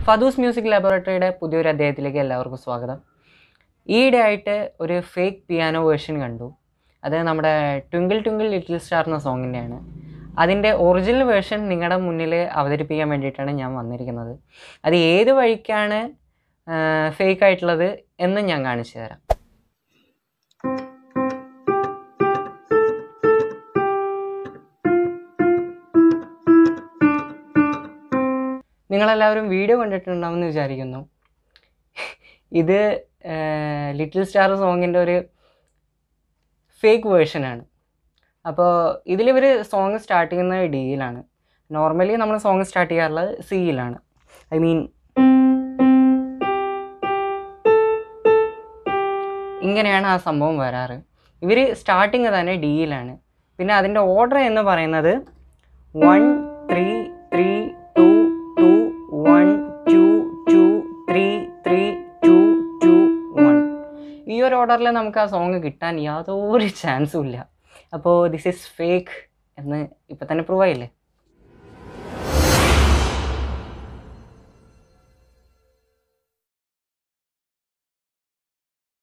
ഫദൂസ് music ലാബോറട്ടറിയുടെ പുതിയൊരു അധ്യായത്തിലേക്ക് എല്ലാവർക്കും സ്വാഗതം ഈയിടെ ആയിട്ട് ഒരു ഫേക്ക് പിയാനോ വേർഷൻ കണ്ടു അത് നമ്മുടെ ട്വിങ്കിൾ ട്വിങ്കിൾ ലിറ്റിൽ സ്റ്റാർ എന്ന സോങ്ങിൻ്റെയാണ് അതിൻ്റെ ഒറിജിനൽ വേർഷൻ നിങ്ങളുടെ മുന്നിൽ അവതരിപ്പിക്കാൻ വേണ്ടിയിട്ടാണ് ഞാൻ വന്നിരിക്കുന്നത് അത് ഏത് വഴിക്കാണ് ഫേക്ക് ആയിട്ടുള്ളത് എന്ന് ഞാൻ കാണിച്ചു തരാം നിങ്ങളെല്ലാവരും വീഡിയോ കണ്ടിട്ടുണ്ടാവുമെന്ന് വിചാരിക്കുന്നു ഇത് ലിറ്റിൽ സ്റ്റാർ സോങ്ങിൻ്റെ ഒരു ഫേക്ക് വേർഷനാണ് അപ്പോൾ ഇതിലിവർ സോങ് സ്റ്റാർട്ട് ചെയ്യുന്നത് ഡിയിലാണ് നോർമലി നമ്മൾ സോങ് സ്റ്റാർട്ട് ചെയ്യാറുള്ളത് സിയിലാണ് ഐ മീൻ ഇങ്ങനെയാണ് ആ സംഭവം വരാറ് ഇവർ സ്റ്റാർട്ടിങ് തന്നെ ഡിയിലാണ് പിന്നെ അതിൻ്റെ ഓർഡർ എന്ന് പറയുന്നത് one three three two two one two two three three two two one ഈ ഒരു ഓർഡറിൽ നമുക്ക് ആ സോങ് കിട്ടാൻ യാതൊരു ചാൻസും ഇല്ല അപ്പോൾ ദിസ് ഈസ് ഫേക്ക് എന്ന് ഇപ്പം തന്നെ പ്രൂവ് ആയില്ലേ